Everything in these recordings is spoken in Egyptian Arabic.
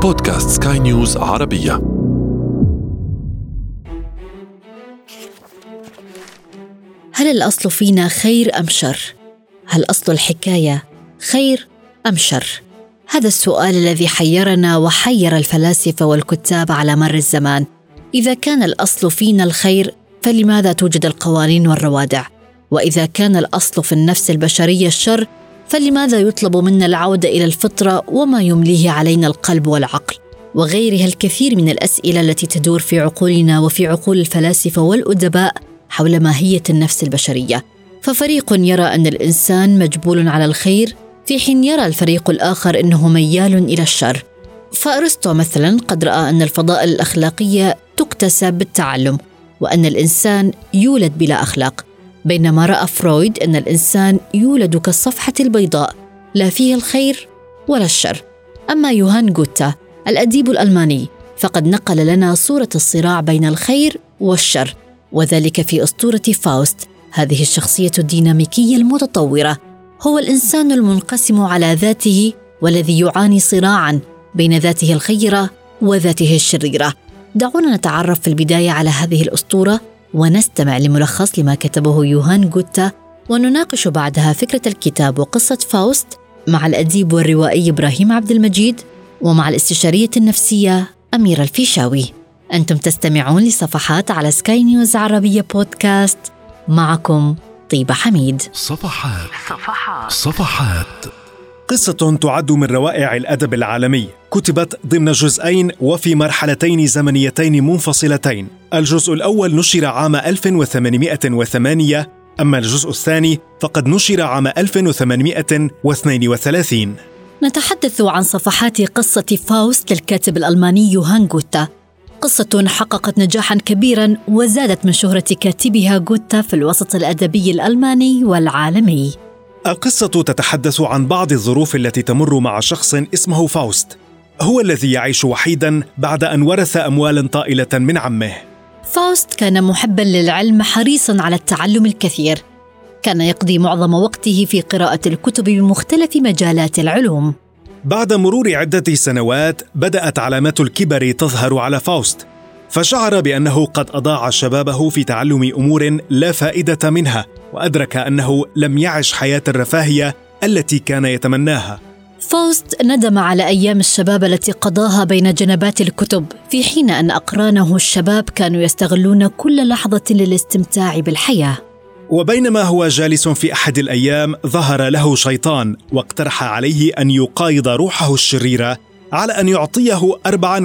بودكاست سكاي نيوز عربية هل الأصل فينا خير أم شر؟ هل أصل الحكاية خير أم شر؟ هذا السؤال الذي حيرنا وحير الفلاسفة والكتاب على مر الزمان إذا كان الأصل فينا الخير فلماذا توجد القوانين والروادع؟ وإذا كان الأصل في النفس البشرية الشر فلماذا يطلب منا العوده الى الفطره وما يمليه علينا القلب والعقل وغيرها الكثير من الاسئله التي تدور في عقولنا وفي عقول الفلاسفه والادباء حول ماهيه النفس البشريه ففريق يرى ان الانسان مجبول على الخير في حين يرى الفريق الاخر انه ميال الى الشر فارسطو مثلا قد راى ان الفضائل الاخلاقيه تكتسب بالتعلم وان الانسان يولد بلا اخلاق بينما راى فرويد ان الانسان يولد كالصفحه البيضاء لا فيه الخير ولا الشر اما يوهان جوتا الاديب الالماني فقد نقل لنا صوره الصراع بين الخير والشر وذلك في اسطوره فاوست هذه الشخصيه الديناميكيه المتطوره هو الانسان المنقسم على ذاته والذي يعاني صراعا بين ذاته الخيره وذاته الشريره دعونا نتعرف في البدايه على هذه الاسطوره ونستمع لملخص لما كتبه يوهان جوتا ونناقش بعدها فكرة الكتاب وقصة فاوست مع الأديب والروائي إبراهيم عبد المجيد ومع الاستشارية النفسية أميرة الفيشاوي أنتم تستمعون لصفحات على سكاي نيوز عربية بودكاست معكم طيبة حميد صفحات صفحات صفحات قصة تعد من روائع الأدب العالمي كتبت ضمن جزئين وفي مرحلتين زمنيتين منفصلتين الجزء الأول نشر عام 1808 أما الجزء الثاني فقد نشر عام 1832 نتحدث عن صفحات قصة فاوست للكاتب الألماني يوهان جوتا قصة حققت نجاحا كبيرا وزادت من شهرة كاتبها جوتا في الوسط الأدبي الألماني والعالمي القصة تتحدث عن بعض الظروف التي تمر مع شخص اسمه فاوست هو الذي يعيش وحيدا بعد أن ورث أموالا طائلة من عمه فاوست كان محبا للعلم حريصا على التعلم الكثير كان يقضي معظم وقته في قراءة الكتب بمختلف مجالات العلوم بعد مرور عدة سنوات بدأت علامات الكبر تظهر على فاوست فشعر بأنه قد أضاع شبابه في تعلم أمور لا فائدة منها وأدرك أنه لم يعش حياة الرفاهية التي كان يتمناها فاوست ندم على أيام الشباب التي قضاها بين جنبات الكتب في حين أن أقرانه الشباب كانوا يستغلون كل لحظة للاستمتاع بالحياة وبينما هو جالس في أحد الأيام ظهر له شيطان واقترح عليه أن يقايض روحه الشريرة على أن يعطيه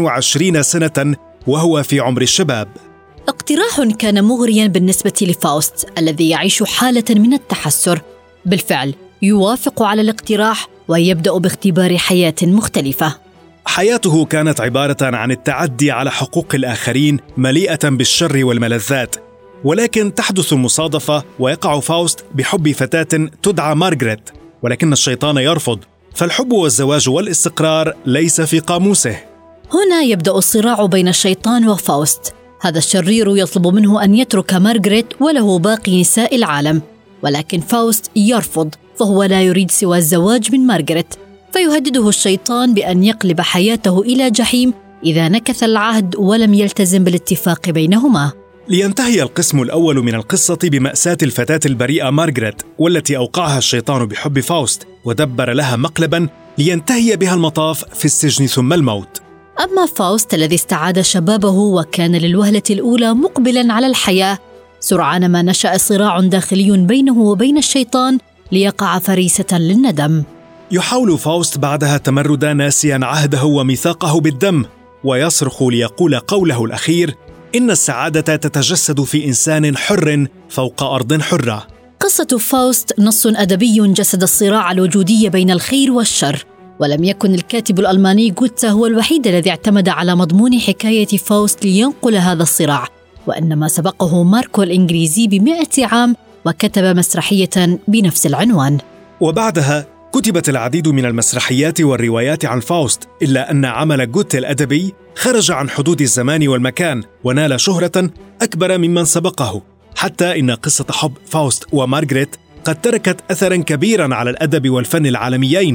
24 سنة وهو في عمر الشباب اقتراح كان مغريا بالنسبة لفاوست الذي يعيش حالة من التحسر بالفعل يوافق على الاقتراح ويبدأ باختبار حياة مختلفة حياته كانت عبارة عن التعدي على حقوق الآخرين مليئة بالشر والملذات ولكن تحدث المصادفة ويقع فاوست بحب فتاة تدعى مارغريت ولكن الشيطان يرفض فالحب والزواج والاستقرار ليس في قاموسه هنا يبدأ الصراع بين الشيطان وفاوست هذا الشرير يطلب منه أن يترك مارغريت وله باقي نساء العالم ولكن فاوست يرفض فهو لا يريد سوى الزواج من مارغريت فيهدده الشيطان بأن يقلب حياته إلى جحيم إذا نكث العهد ولم يلتزم بالاتفاق بينهما لينتهي القسم الأول من القصة بمأساة الفتاة البريئة مارغريت والتي أوقعها الشيطان بحب فاوست ودبر لها مقلبا لينتهي بها المطاف في السجن ثم الموت أما فاوست الذي استعاد شبابه وكان للوهلة الأولى مقبلا على الحياة سرعان ما نشأ صراع داخلي بينه وبين الشيطان ليقع فريسة للندم يحاول فاوست بعدها تمرد ناسيا عهده وميثاقه بالدم ويصرخ ليقول قوله الأخير إن السعادة تتجسد في إنسان حر فوق أرض حرة قصة فاوست نص أدبي جسد الصراع الوجودي بين الخير والشر ولم يكن الكاتب الألماني جوتا هو الوحيد الذي اعتمد على مضمون حكاية فاوست لينقل هذا الصراع وإنما سبقه ماركو الإنجليزي بمئة عام وكتب مسرحية بنفس العنوان وبعدها كتبت العديد من المسرحيات والروايات عن فاوست إلا أن عمل جوت الأدبي خرج عن حدود الزمان والمكان ونال شهرة أكبر ممن سبقه حتى إن قصة حب فاوست ومارغريت قد تركت أثرا كبيرا على الأدب والفن العالميين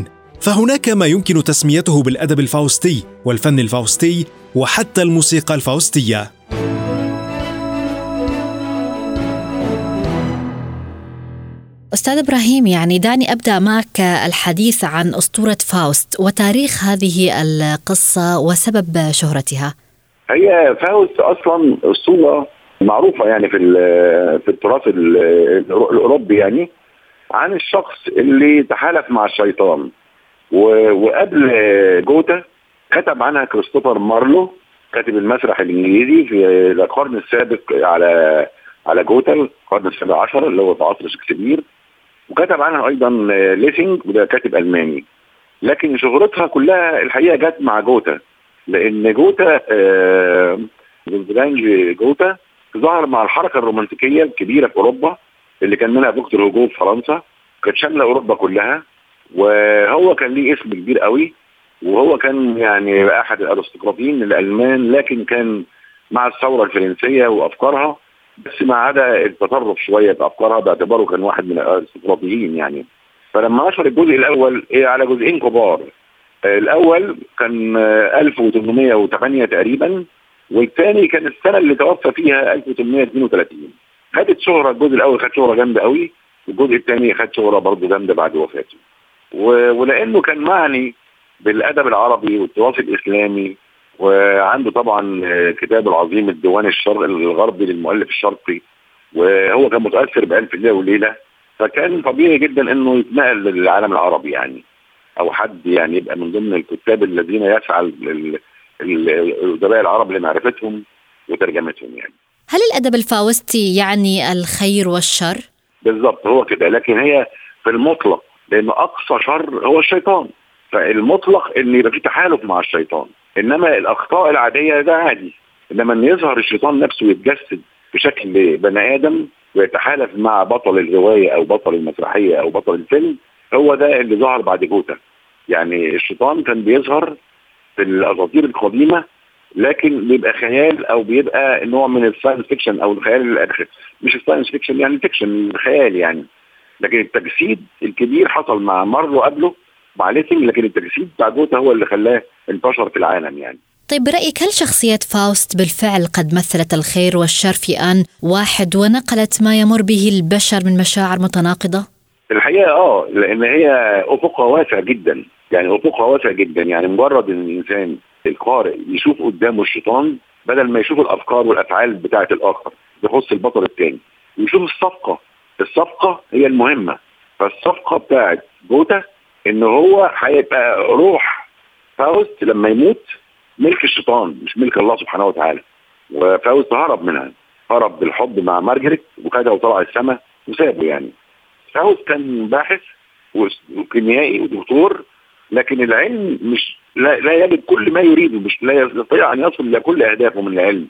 فهناك ما يمكن تسميته بالادب الفاوستي والفن الفاوستي وحتى الموسيقى الفاوستيه أستاذ إبراهيم يعني دعني أبدأ معك الحديث عن أسطورة فاوست وتاريخ هذه القصة وسبب شهرتها هي فاوست أصلا أسطورة معروفة يعني في في التراث الأوروبي يعني عن الشخص اللي تحالف مع الشيطان وقبل جوتا كتب عنها كريستوفر مارلو كاتب المسرح الانجليزي في القرن السابق على على جوتا القرن السابع عشر اللي هو في عصر شكسبير وكتب عنها ايضا ليسنج وده كاتب الماني لكن شهرتها كلها الحقيقه جت مع جوتا لان جوتا آه جوتا ظهر مع الحركه الرومانتيكيه الكبيره في اوروبا اللي كان منها فيكتور هوجو في فرنسا كانت شامله اوروبا كلها وهو كان ليه اسم كبير قوي وهو كان يعني احد الارستقراطيين الالمان لكن كان مع الثوره الفرنسيه وافكارها بس ما عدا التطرف شويه في افكارها باعتباره كان واحد من الارستقراطيين يعني فلما نشر الجزء الاول إيه على جزئين كبار الاول كان 1808 تقريبا والثاني كان السنه اللي توفى فيها 1832 خدت شهره الجزء الاول خد شهره جامده قوي والجزء الثاني خد شهره برضه جامده بعد وفاته ولانه كان معني بالادب العربي والتراث الاسلامي وعنده طبعا كتاب العظيم الديوان الشرق الغربي للمؤلف الشرقي وهو كان متاثر بألف ليله وليله فكان طبيعي جدا انه يتنقل للعالم العربي يعني او حد يعني يبقى من ضمن الكتاب الذين يسعى الادباء العرب لمعرفتهم وترجمتهم يعني. هل الادب الفاوستي يعني الخير والشر؟ بالضبط هو كده لكن هي في المطلق لان اقصى شر هو الشيطان فالمطلق ان يبقى في تحالف مع الشيطان انما الاخطاء العاديه ده عادي انما ان يظهر الشيطان نفسه ويتجسد بشكل بني ادم ويتحالف مع بطل الروايه او بطل المسرحيه او بطل الفيلم هو ده اللي ظهر بعد جوتا يعني الشيطان كان بيظهر في الاساطير القديمه لكن بيبقى خيال او بيبقى نوع من الساينس فيكشن او الخيال مش الساينس فيكشن يعني فيكشن الخيال يعني لكن التجسيد الكبير حصل مع مارلو قبله مع ليسنج لكن التجسيد بتاع جوتا هو اللي خلاه انتشر في العالم يعني طيب برأيك هل شخصية فاوست بالفعل قد مثلت الخير والشر في آن واحد ونقلت ما يمر به البشر من مشاعر متناقضة؟ الحقيقة اه لأن هي أفقها واسع جدا يعني أفقها واسع جدا يعني مجرد إن الإنسان القارئ يشوف قدامه الشيطان بدل ما يشوف الأفكار والأفعال بتاعة الآخر بخص البطل الثاني ويشوف الصفقة الصفقة هي المهمة فالصفقة بتاعت جوتا ان هو هيبقى روح فاوست لما يموت ملك الشيطان مش ملك الله سبحانه وتعالى وفاوست هرب منها هرب بالحب مع مارجريت وخدها وطلع السماء وسابه يعني فاوست كان باحث وكيميائي ودكتور لكن العلم مش لا, لا يجد كل ما يريده مش لا يستطيع ان يصل الى كل اهدافه من العلم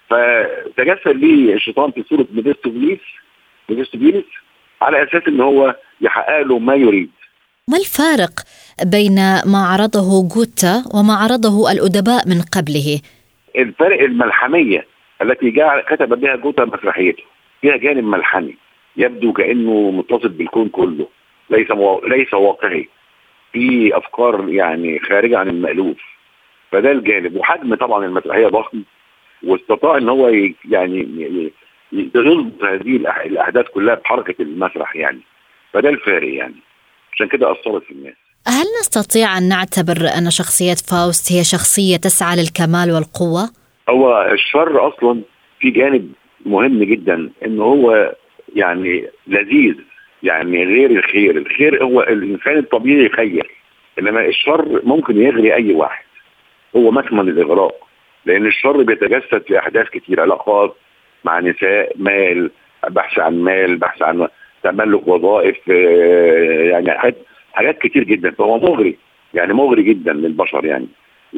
فتجسد ليه الشيطان في صوره ميفيستوفيليس ميفيستوفيليس على اساس ان هو يحقق له ما يريد ما الفارق بين ما عرضه جوتا وما عرضه الأدباء من قبله؟ الفرق الملحمية التي جاء كتب بها جوتا مسرحيته فيها جانب ملحمي يبدو كأنه متصل بالكون كله ليس مو... ليس واقعي في أفكار يعني خارجة عن المألوف فده الجانب وحجم طبعا المسرحية ضخم واستطاع ان هو يعني يضبط هذه الاحداث كلها بحركه المسرح يعني فده الفارق يعني عشان كده اثرت في الناس هل نستطيع ان نعتبر ان شخصيه فاوست هي شخصيه تسعى للكمال والقوه؟ هو الشر اصلا في جانب مهم جدا ان هو يعني لذيذ يعني غير الخير، الخير هو الانسان الطبيعي يخير انما الشر ممكن يغري اي واحد هو مكمن الاغراء لان الشر بيتجسد في احداث كتير علاقات مع نساء مال بحث عن مال بحث عن تملك وظائف يعني حاجات كتير جدا فهو مغري يعني مغري جدا للبشر يعني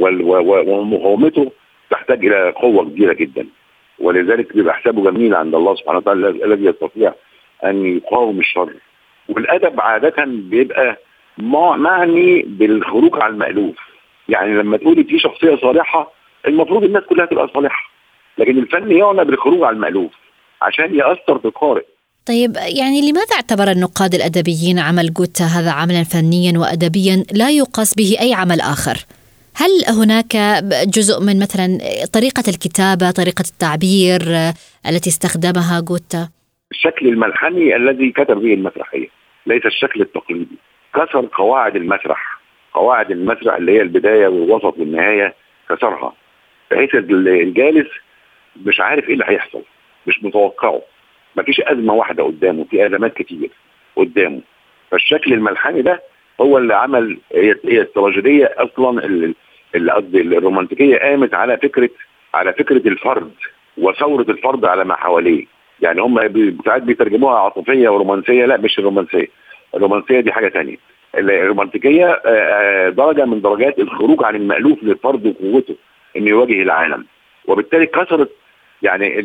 ومقاومته تحتاج الى قوه كبيره جدا ولذلك بيبقى حسابه جميل عند الله سبحانه وتعالى الذي يستطيع ان يقاوم الشر والادب عاده بيبقى معني بالخروج عن المالوف يعني لما تقولي في شخصيه صالحه المفروض الناس كلها تبقى صالحه لكن الفن يعنى بالخروج عن المالوف عشان ياثر في القارئ طيب يعني لماذا اعتبر النقاد الأدبيين عمل جوتا هذا عملا فنيا وأدبيا لا يقاس به أي عمل آخر؟ هل هناك جزء من مثلا طريقة الكتابة طريقة التعبير التي استخدمها جوتا؟ الشكل الملحمي الذي كتب به المسرحية ليس الشكل التقليدي كسر قواعد المسرح قواعد المسرح اللي هي البداية والوسط والنهاية كسرها بحيث الجالس مش عارف ايه اللي هيحصل مش متوقعه مفيش ازمه واحده قدامه في ازمات كتير قدامه فالشكل الملحمي ده هو اللي عمل هي التراجيديه اصلا اللي قصدي الرومانتيكيه قامت على فكره على فكره الفرد وثوره الفرد على ما حواليه يعني هم ساعات بيترجموها عاطفيه ورومانسيه لا مش الرومانسيه الرومانسيه دي حاجه ثانيه الرومانتيكيه درجه من درجات الخروج عن المالوف للفرد وقوته انه يواجه العالم وبالتالي كسرت يعني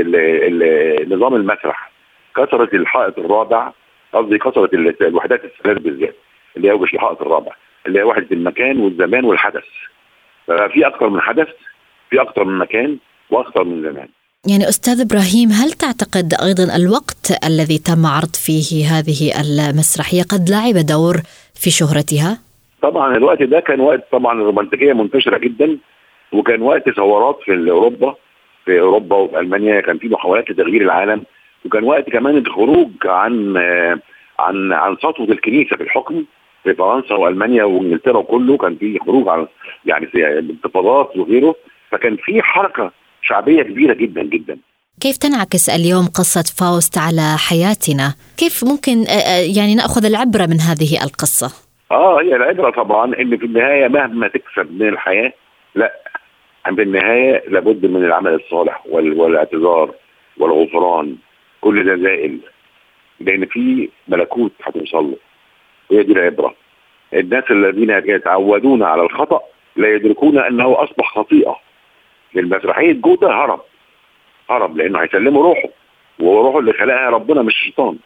نظام المسرح كسرت الحائط الرابع قصدي كسرت الوحدات الثلاث بالذات اللي هي مش الحائط الرابع اللي هي وحده المكان والزمان والحدث ففي اكثر من حدث في اكثر من مكان واكثر من زمان يعني استاذ ابراهيم هل تعتقد ايضا الوقت الذي تم عرض فيه هذه المسرحيه قد لعب دور في شهرتها؟ طبعا الوقت ده كان وقت طبعا الرومانتيكيه منتشره جدا وكان وقت ثورات في اوروبا في اوروبا وفي المانيا كان في محاولات لتغيير العالم وكان وقت كمان الخروج عن عن عن سطوه الكنيسه في الحكم في فرنسا والمانيا وانجلترا وكله كان في خروج عن يعني في انتفاضات وغيره فكان في حركه شعبيه كبيره جدا جدا كيف تنعكس اليوم قصة فاوست على حياتنا؟ كيف ممكن يعني نأخذ العبرة من هذه القصة؟ اه هي العبرة طبعا ان في النهاية مهما تكسب من الحياة لا في النهاية لابد من العمل الصالح والاعتذار والغفران كل ده زائل لان في ملكوت هتوصل له هي دي العبره الناس الذين يتعودون على الخطا لا يدركون انه اصبح خطيئه المسرحيه جوده هرب هرب لانه هيسلموا روحه وهو روحه اللي خلقها ربنا مش الشيطان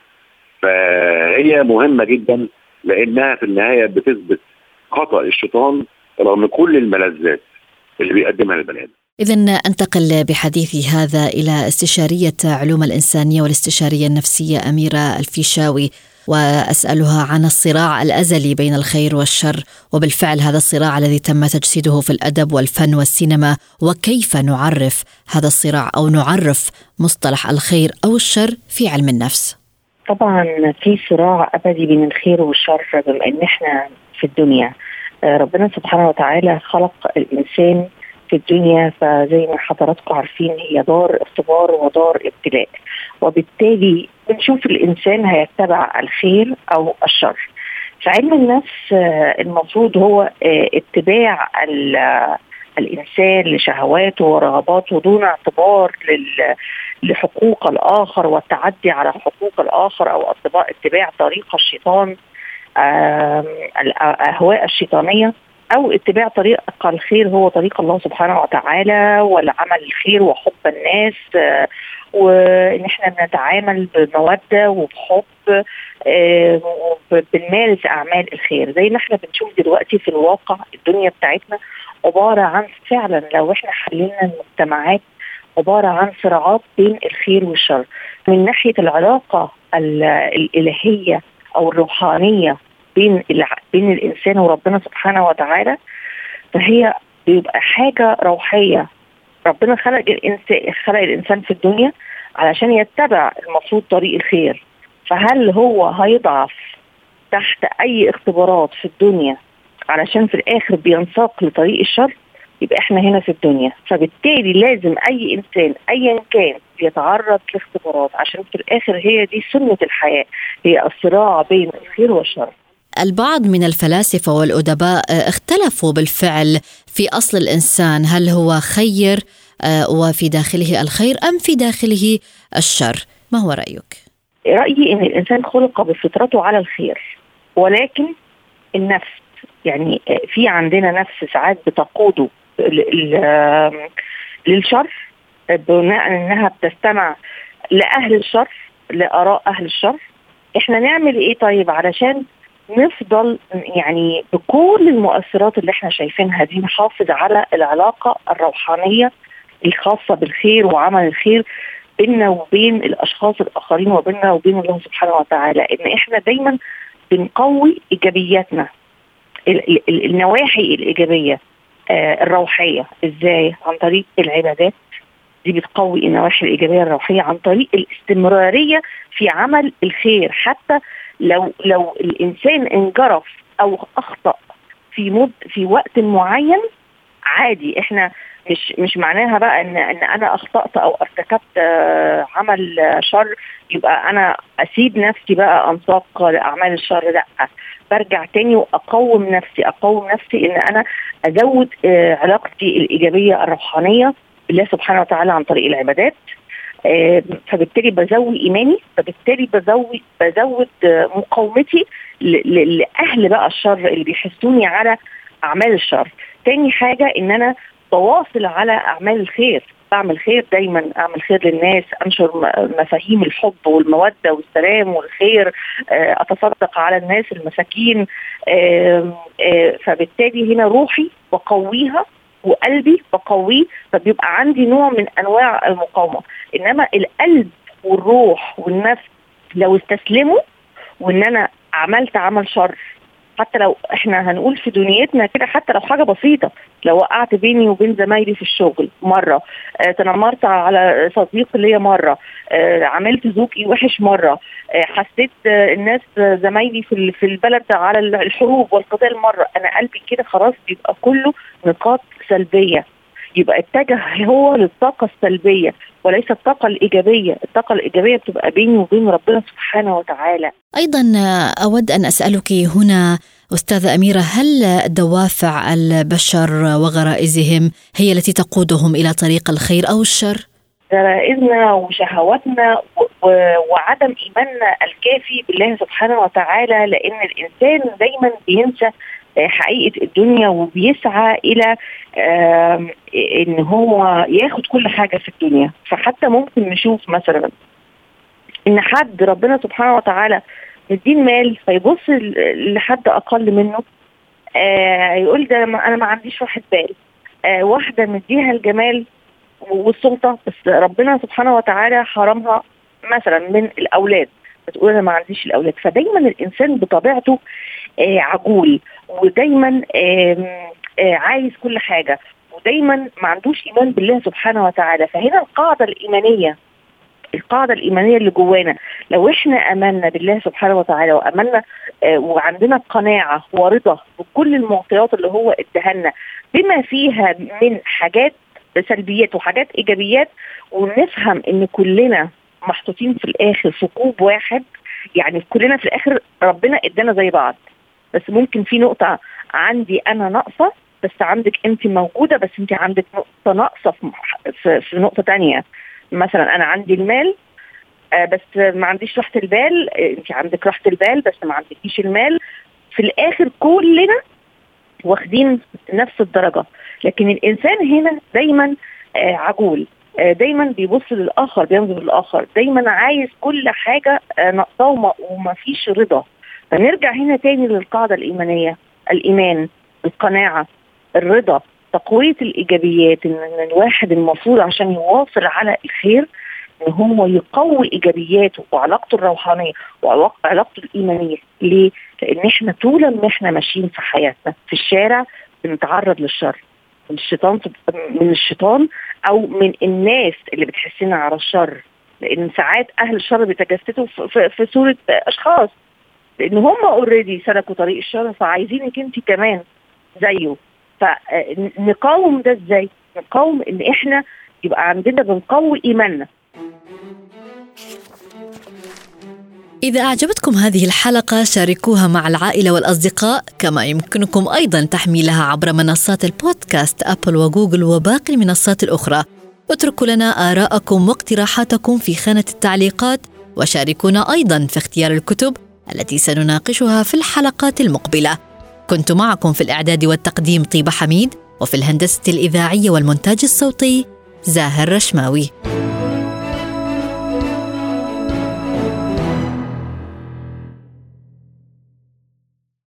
فهي مهمه جدا لانها في النهايه بتثبت خطا الشيطان رغم كل الملذات اللي بيقدمها البني ادم إذا أنتقل بحديثي هذا إلى استشارية علوم الإنسانية والاستشارية النفسية أميرة الفيشاوي وأسألها عن الصراع الأزلي بين الخير والشر وبالفعل هذا الصراع الذي تم تجسيده في الأدب والفن والسينما وكيف نعرف هذا الصراع أو نعرف مصطلح الخير أو الشر في علم النفس طبعا في صراع أبدي بين الخير والشر بما أن احنا في الدنيا ربنا سبحانه وتعالى خلق الإنسان في الدنيا فزي ما حضراتكم عارفين هي دار اختبار ودار ابتلاء وبالتالي بنشوف الانسان هيتبع الخير او الشر في علم النفس المفروض هو اتباع الانسان لشهواته ورغباته دون اعتبار لحقوق الاخر والتعدي على حقوق الاخر او اتباع طريق الشيطان الاهواء الشيطانيه او اتباع طريق الخير هو طريق الله سبحانه وتعالى والعمل الخير وحب الناس وان احنا بنتعامل بموده وبحب بنمارس اعمال الخير زي ما احنا بنشوف دلوقتي في الواقع الدنيا بتاعتنا عباره عن فعلا لو احنا حللنا المجتمعات عباره عن صراعات بين الخير والشر من ناحيه العلاقه الالهيه او الروحانيه بين بين الانسان وربنا سبحانه وتعالى فهي بيبقى حاجه روحيه ربنا خلق الانسان خلق الانسان في الدنيا علشان يتبع المفروض طريق الخير فهل هو هيضعف تحت اي اختبارات في الدنيا علشان في الاخر بينساق لطريق الشر يبقى احنا هنا في الدنيا فبالتالي لازم اي انسان ايا كان يتعرض لاختبارات عشان في الاخر هي دي سنه الحياه هي الصراع بين الخير والشر البعض من الفلاسفه والادباء اختلفوا بالفعل في اصل الانسان هل هو خير وفي داخله الخير ام في داخله الشر ما هو رايك رايي ان الانسان خلق بفطرته على الخير ولكن النفس يعني في عندنا نفس ساعات بتقوده للشر بناء انها بتستمع لاهل الشر لاراء اهل الشر احنا نعمل ايه طيب علشان نفضل يعني بكل المؤثرات اللي احنا شايفينها دي نحافظ على العلاقه الروحانيه الخاصه بالخير وعمل الخير بيننا وبين الاشخاص الاخرين وبيننا وبين الله سبحانه وتعالى ان احنا دايما بنقوي ايجابياتنا النواحي الايجابيه آه الروحيه ازاي عن طريق العبادات دي بتقوي النواحي الايجابيه الروحيه عن طريق الاستمراريه في عمل الخير حتى لو لو الانسان انجرف او اخطا في مد في وقت معين عادي احنا مش مش معناها بقى ان ان انا اخطات او ارتكبت عمل شر يبقى انا اسيب نفسي بقى انساق لاعمال الشر لا برجع تاني واقوم نفسي اقوم نفسي ان انا ازود علاقتي الايجابيه الروحانيه بالله سبحانه وتعالى عن طريق العبادات فبالتالي بزود ايماني فبالتالي بزود بزود مقاومتي لاهل بقى الشر اللي بيحسوني على اعمال الشر تاني حاجه ان انا بواصل على اعمال الخير بعمل خير دايما اعمل خير للناس انشر مفاهيم الحب والموده والسلام والخير اتصدق على الناس المساكين فبالتالي هنا روحي بقويها وقلبي بقويه فبيبقى عندي نوع من انواع المقاومه انما القلب والروح والنفس لو استسلموا وان انا عملت عمل شر حتى لو احنا هنقول في دنيتنا كده حتى لو حاجه بسيطه لو وقعت بيني وبين زمايلي في الشغل مره آه تنمرت على صديق ليا مره آه عملت ذوقي وحش مره آه حسيت آه الناس زمايلي في في البلد على الحروب والقتال مره انا قلبي كده خلاص بيبقى كله نقاط سلبيه يبقى اتجه هو للطاقه السلبيه وليس الطاقه الايجابيه، الطاقه الايجابيه بتبقى بيني وبين ربنا سبحانه وتعالى. ايضا اود ان اسالك هنا استاذه اميره هل دوافع البشر وغرائزهم هي التي تقودهم الى طريق الخير او الشر؟ غرائزنا وشهواتنا وعدم ايماننا الكافي بالله سبحانه وتعالى لان الانسان دايما بينسى حقيقه الدنيا وبيسعى الى ان هو ياخد كل حاجه في الدنيا فحتى ممكن نشوف مثلا ان حد ربنا سبحانه وتعالى مدين مال فيبص لحد اقل منه آه يقول ده انا ما عنديش راحه بال آه واحده مديها الجمال والسلطه بس ربنا سبحانه وتعالى حرمها مثلا من الاولاد بتقول انا ما عنديش الاولاد فدايما الانسان بطبيعته آه عجول ودايما آه آه عايز كل حاجه ودايما ما عندوش ايمان بالله سبحانه وتعالى فهنا القاعده الايمانيه القاعده الايمانيه اللي جوانا لو احنا امنا بالله سبحانه وتعالى وامنا آه وعندنا قناعه ورضا بكل المعطيات اللي هو اداها لنا بما فيها من حاجات سلبيات وحاجات ايجابيات ونفهم ان كلنا محطوطين في الاخر في كوب واحد يعني كلنا في الاخر ربنا ادانا زي بعض بس ممكن في نقطه عندي انا ناقصه بس عندك انت موجوده بس انت عندك نقطه ناقصه في, في نقطه تانية مثلا انا عندي المال آه بس ما عنديش راحه البال انت عندك راحه البال بس ما عندكيش المال في الاخر كلنا واخدين نفس الدرجه لكن الانسان هنا دايما آه عجول آه دايما بيبص للاخر بينظر للاخر دايما عايز كل حاجه ناقصاه وما فيش رضا فنرجع هنا تاني للقاعده الايمانيه الايمان القناعه الرضا تقويه الايجابيات ان الواحد المفروض عشان يواصل على الخير ان هو يقوي ايجابياته وعلاقته الروحانيه وعلاقته الايمانيه ليه؟ لان احنا طول ما احنا ماشيين في حياتنا في الشارع بنتعرض للشر من الشيطان من الشيطان او من الناس اللي بتحسنا على الشر لان ساعات اهل الشر بيتجسدوا في, في صوره اشخاص لان هم اوريدي سلكوا طريق الشر فعايزينك انت كمان زيه فنقاوم ده ازاي؟ نقاوم ان احنا يبقى عندنا بنقوي ايماننا إذا أعجبتكم هذه الحلقة شاركوها مع العائلة والأصدقاء كما يمكنكم أيضا تحميلها عبر منصات البودكاست أبل وجوجل وباقي المنصات الأخرى اتركوا لنا آراءكم واقتراحاتكم في خانة التعليقات وشاركونا أيضا في اختيار الكتب التي سنناقشها في الحلقات المقبلة كنت معكم في الإعداد والتقديم طيبة حميد وفي الهندسة الإذاعية والمونتاج الصوتي زاهر رشماوي